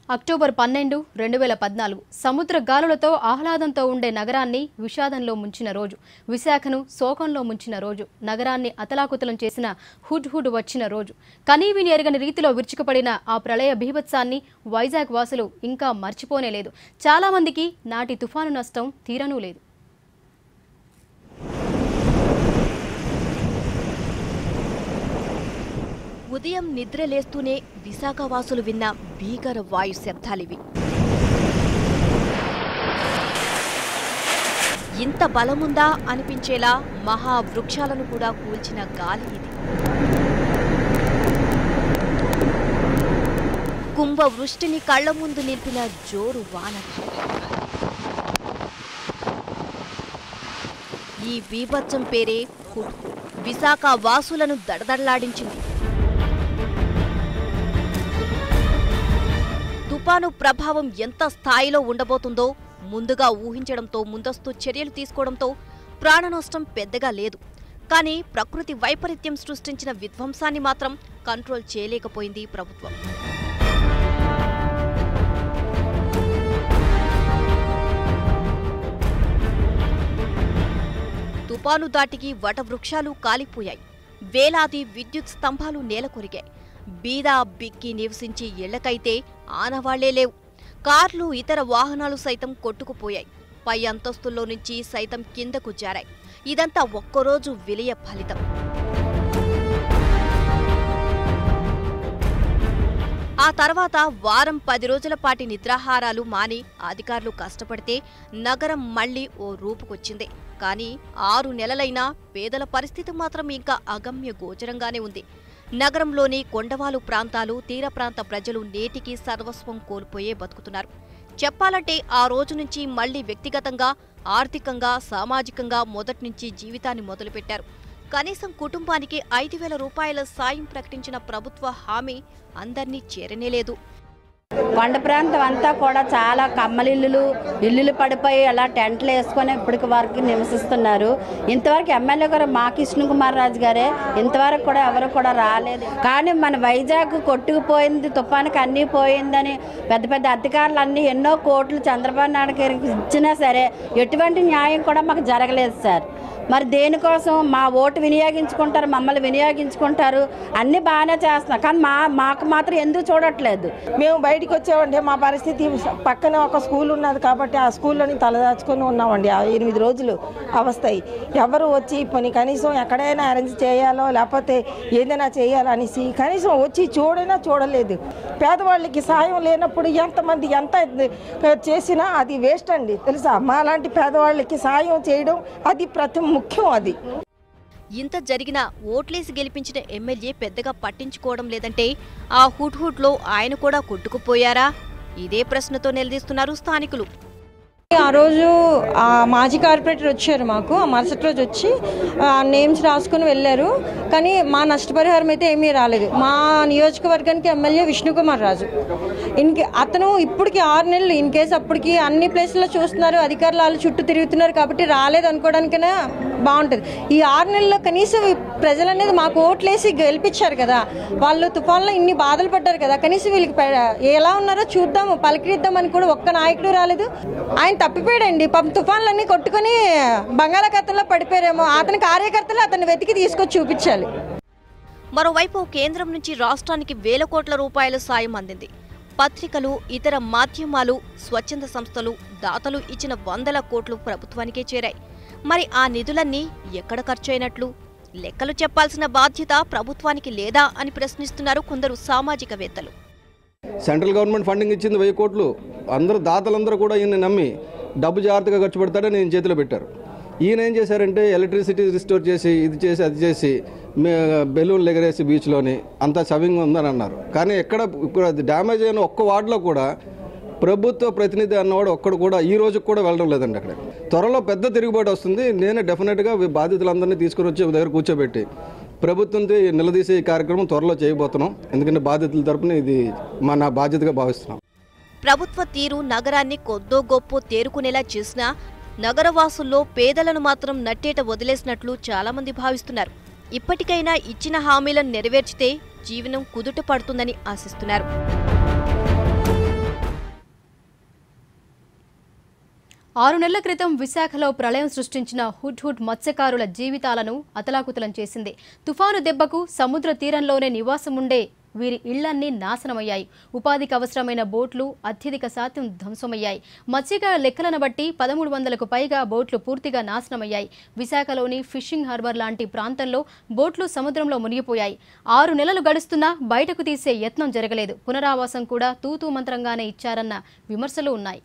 October పన్నెండు రెండు వేల పద్నాలుగు సముద్ర గాలులతో ఆహ్లాదంతో ఉండే నగరాన్ని విషాదంలో ముంచిన రోజు విశాఖను శోకంలో ముంచిన రోజు నగరాన్ని అతలాకుతలం చేసిన హుడ్ హుడ్ వచ్చిన రోజు కనీవిని ఎరగని రీతిలో విరుచుకుపడిన ఆ ప్రళయ బీభత్సాన్ని వైజాగ్ వాసులు ఇంకా మర్చిపోనే లేదు చాలా మందికి నాటి తుఫాను నష్టం తీరనూ లేదు ఉదయం నిద్రలేస్తూనే విశాఖవాసులు విన్న భీకర వాయు శబ్దాలివి ఇంత బలముందా అనిపించేలా మహావృక్షాలను కూడా కూల్చిన గాలి ఇది కుంభ వృష్టిని కళ్ల ముందు నిలిపిన జోరు వాన ఈ బీభత్సం పేరే హుడ్ విశాఖ వాసులను దడదడలాడించింది తుపాను ప్రభావం ఎంత స్థాయిలో ఉండబోతుందో ముందుగా ఊహించడంతో ముందస్తు చర్యలు తీసుకోవడంతో ప్రాణనష్టం పెద్దగా లేదు కానీ ప్రకృతి వైపరీత్యం సృష్టించిన విధ్వంసాన్ని మాత్రం కంట్రోల్ చేయలేకపోయింది ప్రభుత్వం తుపాను దాటికి వటవృక్షాలు కాలిపోయాయి వేలాది విద్యుత్ స్తంభాలు నేలకొరిగాయి బీదా బిక్కి నివసించి ఇళ్లకైతే ఆనవాళ్లే లేవు కార్లు ఇతర వాహనాలు సైతం కొట్టుకుపోయాయి పై అంతస్తుల్లో నుంచి సైతం కిందకు జారాయి ఇదంతా ఒక్కరోజు విలయ ఫలితం ఆ తర్వాత వారం పది రోజుల పాటి నిద్రాహారాలు మాని అధికారులు కష్టపడితే నగరం మళ్లీ ఓ రూపుకొచ్చింది కానీ ఆరు నెలలైనా పేదల పరిస్థితి మాత్రం ఇంకా అగమ్య గోచరంగానే ఉంది నగరంలోని కొండవాలు ప్రాంతాలు తీర ప్రాంత ప్రజలు నేటికి సర్వస్వం కోల్పోయే బతుకుతున్నారు చెప్పాలంటే ఆ రోజు నుంచి మళ్లీ వ్యక్తిగతంగా ఆర్థికంగా సామాజికంగా మొదటి నుంచి జీవితాన్ని మొదలుపెట్టారు కనీసం కుటుంబానికి ఐదు వేల రూపాయల సాయం ప్రకటించిన ప్రభుత్వ హామీ అందర్నీ చేరనేలేదు కొండ ప్రాంతం అంతా కూడా చాలా కమ్మలిల్లులు ఇల్లులు పడిపోయి అలా టెంట్లు వేసుకొని ఇప్పటికి వరకు నివసిస్తున్నారు ఇంతవరకు ఎమ్మెల్యే గారు మా కృష్ణ కుమార్ రాజు గారే ఇంతవరకు కూడా ఎవరు కూడా రాలేదు కానీ మన వైజాగ్ కొట్టుకుపోయింది తుఫానికి అన్నీ పోయిందని పెద్ద పెద్ద అధికారులు అన్నీ ఎన్నో కోట్లు చంద్రబాబు నాయుడు గారికి ఇచ్చినా సరే ఎటువంటి న్యాయం కూడా మాకు జరగలేదు సార్ మరి దేనికోసం మా ఓటు వినియోగించుకుంటారు మమ్మల్ని వినియోగించుకుంటారు అన్నీ బాగానే చేస్తున్నారు కానీ మా మాకు మాత్రం ఎందుకు చూడట్లేదు మేము బయటికి వచ్చామంటే మా పరిస్థితి పక్కన ఒక స్కూల్ ఉన్నది కాబట్టి ఆ స్కూల్లోని తలదాచుకొని ఉన్నామండి ఆ ఎనిమిది రోజులు అవస్థయి ఎవరు వచ్చి పని కనీసం ఎక్కడైనా అరేంజ్ చేయాలో లేకపోతే ఏదైనా చేయాలో అనేసి కనీసం వచ్చి చూడైనా చూడలేదు పేదవాళ్ళకి సాయం లేనప్పుడు ఎంతమంది ఎంత చేసినా అది వేస్ట్ అండి తెలుసా మా లాంటి పేదవాళ్ళకి సాయం చేయడం అది ప్రతి ముఖ్యం అది ఇంత జరిగినా ఓట్లేసి గెలిపించిన ఎమ్మెల్యే పెద్దగా పట్టించుకోవడం లేదంటే ఆ హుడ్ హుడ్లో ఆయన కూడా కొట్టుకుపోయారా ఇదే ప్రశ్నతో నిలదీస్తున్నారు స్థానికులు ఆ రోజు ఆ మాజీ కార్పొరేటర్ వచ్చారు మాకు ఆ మరుసటి రోజు వచ్చి ఆ నేమ్స్ రాసుకుని వెళ్ళారు కానీ మా నష్టపరిహారం అయితే ఏమీ రాలేదు మా నియోజకవర్గానికి ఎమ్మెల్యే విష్ణుకుమార్ రాజు ఇన్కే అతను ఇప్పటికి ఆరు నెలలు ఇన్ కేసు అప్పటికి అన్ని ప్లేసుల్లో చూస్తున్నారు అధికారులు వాళ్ళు చుట్టూ తిరుగుతున్నారు కాబట్టి రాలేదు అనుకోవడానికైనా బాగుంటుంది ఈ ఆరు నెలల్లో కనీసం ఈ ప్రజలు అనేది మాకు ఓట్లేసి గెలిపించారు కదా వాళ్ళు తుఫాన్లో ఇన్ని బాధలు పడ్డారు కదా కనీసం వీళ్ళకి పె- ఎలా ఉన్నారో చూద్దాము పలకరిద్దామని కూడా ఒక్క నాయకుడు రాలేదు ఆయన తప్పిపోయాడండి పాపం తుఫాన్లన్నీ కొట్టుకొని బంగాళాఖాతంలో పడిపోయారేమో అతని కార్యకర్తలు అతన్ని వెతికి తీసుకొచ్చి చూపించాలి మరోవైపు కేంద్రం నుంచి రాష్ట్రానికి వేల కోట్ల రూపాయల సాయం అందింది పత్రికలు ఇతర మాధ్యమాలు స్వచ్ఛంద సంస్థలు దాతలు ఇచ్చిన వందల కోట్లు ప్రభుత్వానికే చేరాయి మరి ఆ నిధులన్నీ ఎక్కడ ఖర్చయినట్లు లెక్కలు చెప్పాల్సిన బాధ్యత ప్రభుత్వానికి లేదా అని ప్రశ్నిస్తున్నారు కొందరు సామాజికవేత్తలు సెంట్రల్ గవర్నమెంట్ ఫండింగ్ ఇచ్చింది వెయ్యి కోట్లు అందరూ దాతలందరూ కూడా ఈయన నమ్మి డబ్బు జాగ్రత్తగా ఖర్చు పెడతాడని నేను చేతిలో పెట్టారు ఈయన ఏం చేశారంటే ఎలక్ట్రిసిటీ రిస్టోర్ చేసి ఇది చేసి అది చేసి మే బెలూన్లు ఎగరేసి బీచ్లోని అంతా సవింగ్ ఉందని అన్నారు కానీ ఎక్కడ ఇప్పుడు అది డ్యామేజ్ అయిన ఒక్క వార్డులో కూడా ప్రభుత్వ ప్రతినిధి అన్నవాడు ఒక్కడు కూడా ఈ రోజుకి కూడా వెళ్ళడం లేదండి అక్కడ త్వరలో పెద్ద తిరుగుబాటు వస్తుంది నేనే డెఫినెట్గా బాధితులందరినీ తీసుకుని వచ్చి ఒక దగ్గర కూర్చోబెట్టి ప్రభుత్వంతో నిలదీసే ఈ కార్యక్రమం త్వరలో చేయబోతున్నాం ఎందుకంటే బాధితుల తరపున ఇది మా నా బాధ్యతగా భావిస్తున్నాం ప్రభుత్వ తీరు నగరాన్ని కొద్దో గొప్ప తేరుకునేలా చేసినా నగరవాసుల్లో పేదలను మాత్రం నట్టేట వదిలేసినట్లు చాలామంది భావిస్తున్నారు ఇప్పటికైనా ఇచ్చిన హామీలను నెరవేర్చితే జీవనం కుదుట పడుతుందని ఆశిస్తున్నారు ఆరు నెలల క్రితం విశాఖలో ప్రళయం సృష్టించిన హుడ్ హుడ్ మత్స్యకారుల జీవితాలను అతలాకుతలం చేసింది తుఫాను దెబ్బకు సముద్ర తీరంలోనే నివాసం ఉండే వీరి ఇళ్లన్నీ నాశనమయ్యాయి ఉపాధికి అవసరమైన బోట్లు అత్యధిక శాతం ధ్వంసమయ్యాయి మత్స్యకారుల లెక్కలను బట్టి పదమూడు వందలకు పైగా బోట్లు పూర్తిగా నాశనమయ్యాయి విశాఖలోని ఫిషింగ్ హార్బర్ లాంటి ప్రాంతంలో బోట్లు సముద్రంలో మునిగిపోయాయి ఆరు నెలలు గడుస్తున్నా బయటకు తీసే యత్నం జరగలేదు పునరావాసం కూడా తూతూ మంత్రంగానే ఇచ్చారన్న విమర్శలు ఉన్నాయి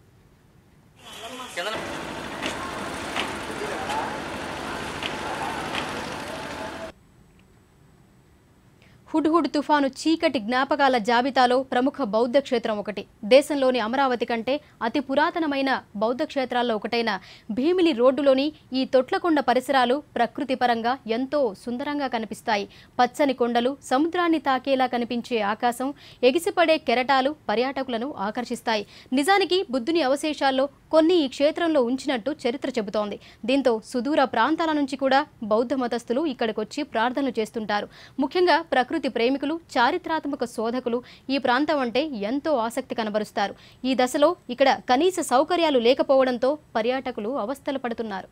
హుడ్హుడ్ తుఫాను చీకటి జ్ఞాపకాల జాబితాలో ప్రముఖ బౌద్ధ క్షేత్రం ఒకటి దేశంలోని అమరావతి కంటే అతి పురాతనమైన బౌద్ధ క్షేత్రాల్లో ఒకటైన భీమిలి రోడ్డులోని ఈ తొట్లకొండ పరిసరాలు ప్రకృతి పరంగా ఎంతో సుందరంగా కనిపిస్తాయి పచ్చని కొండలు సముద్రాన్ని తాకేలా కనిపించే ఆకాశం ఎగిసిపడే కెరటాలు పర్యాటకులను ఆకర్షిస్తాయి నిజానికి బుద్ధుని అవశేషాల్లో కొన్ని ఈ క్షేత్రంలో ఉంచినట్టు చరిత్ర చెబుతోంది దీంతో సుదూర ప్రాంతాల నుంచి కూడా బౌద్ధ మతస్థులు ఇక్కడికొచ్చి ప్రార్థనలు చేస్తుంటారు ముఖ్యంగా ప్రకృతి ప్రేమికులు చారిత్రాత్మక శోధకులు ఈ ప్రాంతం అంటే ఎంతో ఆసక్తి కనబరుస్తారు ఈ దశలో ఇక్కడ కనీస సౌకర్యాలు లేకపోవడంతో పర్యాటకులు అవస్థలు పడుతున్నారు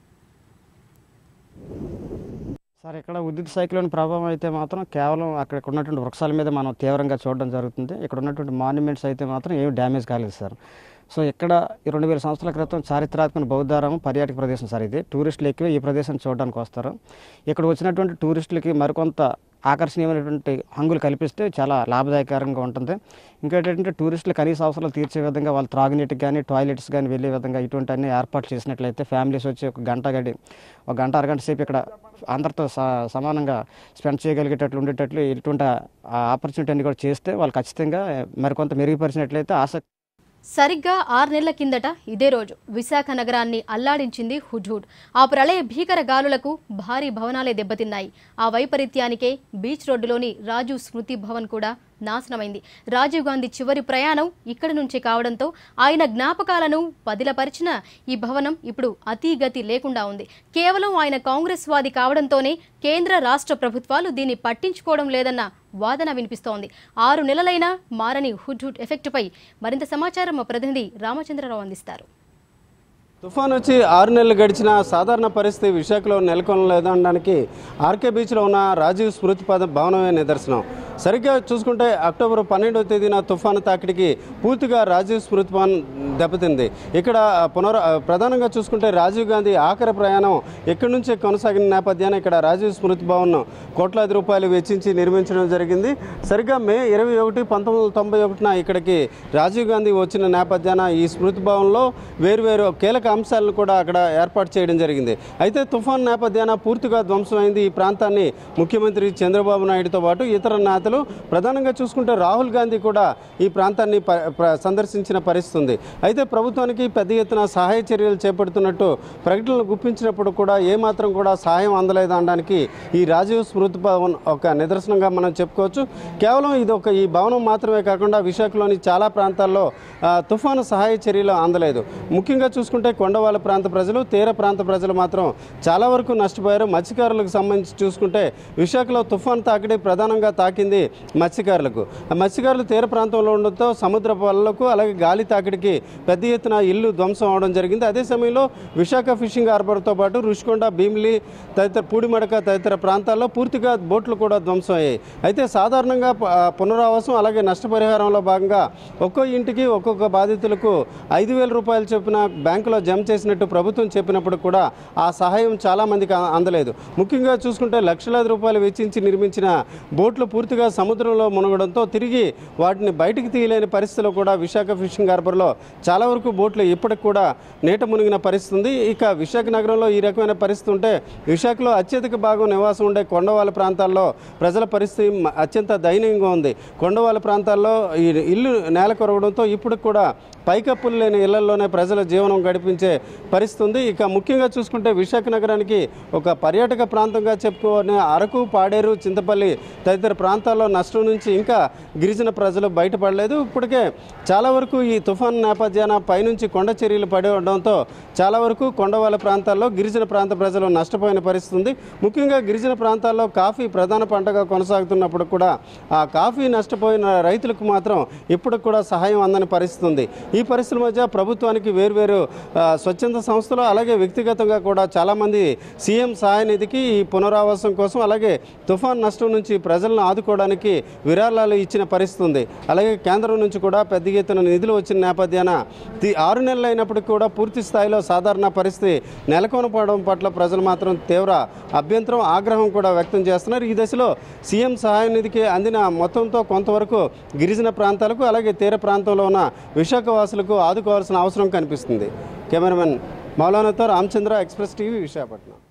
సార్ ఇక్కడ విద్యుత్ సైక్లోన్ ప్రభావం అయితే మాత్రం కేవలం అక్కడ ఉన్నటువంటి వృక్షాల మీద మనం తీవ్రంగా చూడడం జరుగుతుంది ఇక్కడ ఉన్నటువంటి మాన్యుమెంట్స్ అయితే మాత్రం ఏమి డ్యామేజ్ కాలేదు సార్ సో ఇక్కడ ఈ రెండు వేల సంవత్సరాల క్రితం చారిత్రాత్మక బౌద్ధారామం పర్యాటక ప్రదేశం సార్ ఇది టూరిస్టులు ఎక్కువ ఈ ప్రదేశాన్ని చూడడానికి వస్తారు ఇక్కడ వచ్చినటువంటి టూరిస్టులకి మరికొంత ఆకర్షణీయమైనటువంటి హంగులు కల్పిస్తే చాలా లాభదాయకరంగా ఉంటుంది ఇంకేంటంటే టూరిస్టులు కనీస అవసరాలు తీర్చే విధంగా వాళ్ళు త్రాగునీటికి కానీ టాయిలెట్స్ కానీ వెళ్ళే విధంగా ఇటువంటి అన్ని ఏర్పాట్లు చేసినట్లయితే ఫ్యామిలీస్ వచ్చి ఒక గంట గడి ఒక గంట అరగంట సేపు ఇక్కడ అందరితో స- సమానంగా స్పెండ్ చేయగలిగేటట్లు ఉండేటట్లు ఇటువంటి ఆపర్చునిటీ అన్ని కూడా చేస్తే వాళ్ళు ఖచ్చితంగా మరికొంత మెరుగుపరిచినట్లయితే ఆసక్తి సరిగ్గా ఆరు నెలల కిందట ఇదే రోజు విశాఖ నగరాన్ని అల్లాడించింది హుడ్హుడ్ ఆ ప్రళయ భీకర గాలులకు భారీ భవనాలే దెబ్బతిన్నాయి ఆ వైపరీత్యానికే బీచ్ రోడ్డులోని రాజు స్మృతి భవన్ కూడా నాశనమైంది రాజీవ్ గాంధీ చివరి ప్రయాణం ఇక్కడి నుంచే కావడంతో ఆయన జ్ఞాపకాలను పదిలపరిచిన ఈ భవనం ఇప్పుడు అతీగతి లేకుండా ఉంది కేవలం ఆయన కాంగ్రెస్ వాది కావడంతోనే కేంద్ర రాష్ట్ర ప్రభుత్వాలు దీన్ని పట్టించుకోవడం లేదన్న వాదన వినిపిస్తోంది ఆరు నెలలైనా మారని హుడ్ హుడ్ ఎఫెక్టుపై మరింత సమాచారం మా ప్రతినిధి రామచంద్రరావు అందిస్తారు తుఫాన్ వచ్చి ఆరు నెలలు గడిచిన సాధారణ పరిస్థితి విశాఖలో నెలకొనలేదనడానికి ఆర్కే బీచ్లో ఉన్న రాజీవ్ స్మృతి పద భవనమే నిదర్శనం సరిగ్గా చూసుకుంటే అక్టోబర్ పన్నెండవ తేదీన తుఫాను తాకిడికి పూర్తిగా రాజీవ్ స్మృతి భవన్ దెబ్బతింది ఇక్కడ పునర ప్రధానంగా చూసుకుంటే రాజీవ్ గాంధీ ఆఖరి ప్రయాణం ఇక్కడి నుంచే కొనసాగిన నేపథ్యాన ఇక్కడ రాజీవ్ స్మృతి భవన్ కోట్లాది రూపాయలు వెచ్చించి నిర్మించడం జరిగింది సరిగ్గా మే ఇరవై ఒకటి పంతొమ్మిది వందల తొంభై ఒకటిన ఇక్కడికి రాజీవ్ గాంధీ వచ్చిన నేపథ్యాన ఈ స్మృతి భవన్లో వేరువేరు కీలక అంశాలను కూడా అక్కడ ఏర్పాటు చేయడం జరిగింది అయితే తుఫాన్ నేపథ్యాన పూర్తిగా ధ్వంసమైంది ఈ ప్రాంతాన్ని ముఖ్యమంత్రి చంద్రబాబు నాయుడుతో పాటు ఇతర నేతలు ప్రధానంగా చూసుకుంటే రాహుల్ గాంధీ కూడా ఈ ప్రాంతాన్ని ప- ప్ర- సందర్శించిన పరిస్థితి ఉంది అయితే ప్రభుత్వానికి పెద్ద ఎత్తున సహాయ చర్యలు చేపడుతున్నట్టు ప్రకటనలు గుప్పించినప్పుడు కూడా ఏమాత్రం కూడా సహాయం అందలేదు అనడానికి ఈ రాజీవ్ స్మృతి భవన్ ఒక నిదర్శనంగా మనం చెప్పుకోవచ్చు కేవలం ఇది ఒక ఈ భవనం మాత్రమే కాకుండా విశాఖలోని చాలా ప్రాంతాల్లో ఆ, తుఫాను సహాయ చర్యలు అందలేదు ముఖ్యంగా చూసుకుంటే కొండవాళ్ళ ప్రాంత ప్రజలు తీర ప్రాంత ప్రజలు మాత్రం చాలా వరకు నష్టపోయారు మత్స్యకారులకు సంబంధించి చూసుకుంటే విశాఖలో తుఫాన్ తాకిడి ప్రధానంగా తాకింది మత్స్యకారులకు ఆ మత్స్యకారులు తీర ప్రాంతంలో ఉండడంతో సముద్ర పనులకు అలాగే గాలి తాకిడికి పెద్ద ఎత్తున ఇల్లు ధ్వంసం అవడం జరిగింది అదే సమయంలో విశాఖ ఫిషింగ్ హార్బర్తో పాటు రుషికొండ భీమిలి తదితర పూడిమడక తదితర ప్రాంతాల్లో పూర్తిగా బోట్లు కూడా ధ్వంసం అయ్యాయి అయితే సాధారణంగా ప- ఆ, పునరావాసం అలాగే నష్టపరిహారంలో భాగంగా ఒక్కో ఇంటికి ఒక్కొక్క బాధితులకు ఐదు వేల రూపాయలు చొప్పున బ్యాంకులో జమ చేసినట్టు ప్రభుత్వం చెప్పినప్పుడు కూడా ఆ సహాయం చాలా మందికి అ- అందలేదు ముఖ్యంగా చూసుకుంటే లక్షలాది రూపాయలు వెచ్చించి నిర్మించిన బోట్లు పూర్తిగా సముద్రంలో మునగడంతో తిరిగి వాటిని బయటికి తీయలేని పరిస్థితిలో కూడా విశాఖ ఫిషింగ్ హార్బర్లో చాలా వరకు బోట్లు ఇప్పటికి కూడా నీట మునిగిన పరిస్థితి ఉంది ఇక విశాఖ నగరంలో ఈ రకమైన పరిస్థితి ఉంటే విశాఖలో అత్యధిక భాగం నివాసం ఉండే కొండవాళ్ళ ప్రాంతాల్లో ప్రజల పరిస్థితి మ- అత్యంత దయనీయంగా ఉంది కొండవాళ్ళ ప్రాంతాల్లో ఈ ఇల్లు నేల కొరవడంతో ఇప్పుడు కూడా పైకప్పులు లేని ఇళ్లలోనే ప్రజల జీవనం గడిపించే కనిపించే పరిస్థితి ఉంది ఇక ముఖ్యంగా చూసుకుంటే విశాఖ నగరానికి ఒక పర్యాటక ప్రాంతంగా చెప్పుకునే అరకు పాడేరు చింతపల్లి తదితర ప్రాంతాల్లో నష్టం నుంచి ఇంకా గిరిజన ప్రజలు బయటపడలేదు ఇప్పటికే చాలా వరకు ఈ తుఫాన్ నేపథ్యాన పైనుంచి కొండ చర్యలు పడి ఉండడంతో చాలా వరకు కొండవాళ్ళ ప్రాంతాల్లో గిరిజన ప్రాంత ప్రజలు నష్టపోయిన పరిస్థితి ఉంది ముఖ్యంగా గిరిజన ప్రాంతాల్లో కాఫీ ప్రధాన పంటగా కొనసాగుతున్నప్పుడు కూడా ఆ కాఫీ నష్టపోయిన రైతులకు మాత్రం ఇప్పటికి కూడా సహాయం అందని పరిస్థితి ఉంది ఈ పరిస్థితుల మధ్య ప్రభుత్వానికి వేర్వేరు ఆ, స్వచ్ఛంద సంస్థలు అలాగే వ్యక్తిగతంగా కూడా చాలామంది సీఎం సహాయ నిధికి ఈ పునరావాసం కోసం అలాగే తుఫాన్ నష్టం నుంచి ప్రజలను ఆదుకోవడానికి విరాళాలు ఇచ్చిన పరిస్థితి ఉంది అలాగే కేంద్రం నుంచి కూడా పెద్ద ఎత్తున నిధులు వచ్చిన నేపథ్యాన తి- ఆరు నెలలు అయినప్పటికీ కూడా పూర్తి స్థాయిలో సాధారణ పరిస్థితి నెలకొనపడడం పట్ల ప్రజలు మాత్రం తీవ్ర అభ్యంతరం ఆగ్రహం కూడా వ్యక్తం చేస్తున్నారు ఈ దశలో సీఎం సహాయ నిధికి అందిన మొత్తంతో కొంతవరకు గిరిజన ప్రాంతాలకు అలాగే తీర ప్రాంతంలో ఉన్న విశాఖ వాసులకు ఆదుకోవాల్సిన అవసరం కనిపిస్తుంది కెమెరామెన్ మౌలానాతో రామచంద్ర ఎక్స్ప్రెస్ టీవీ విశాఖపట్నం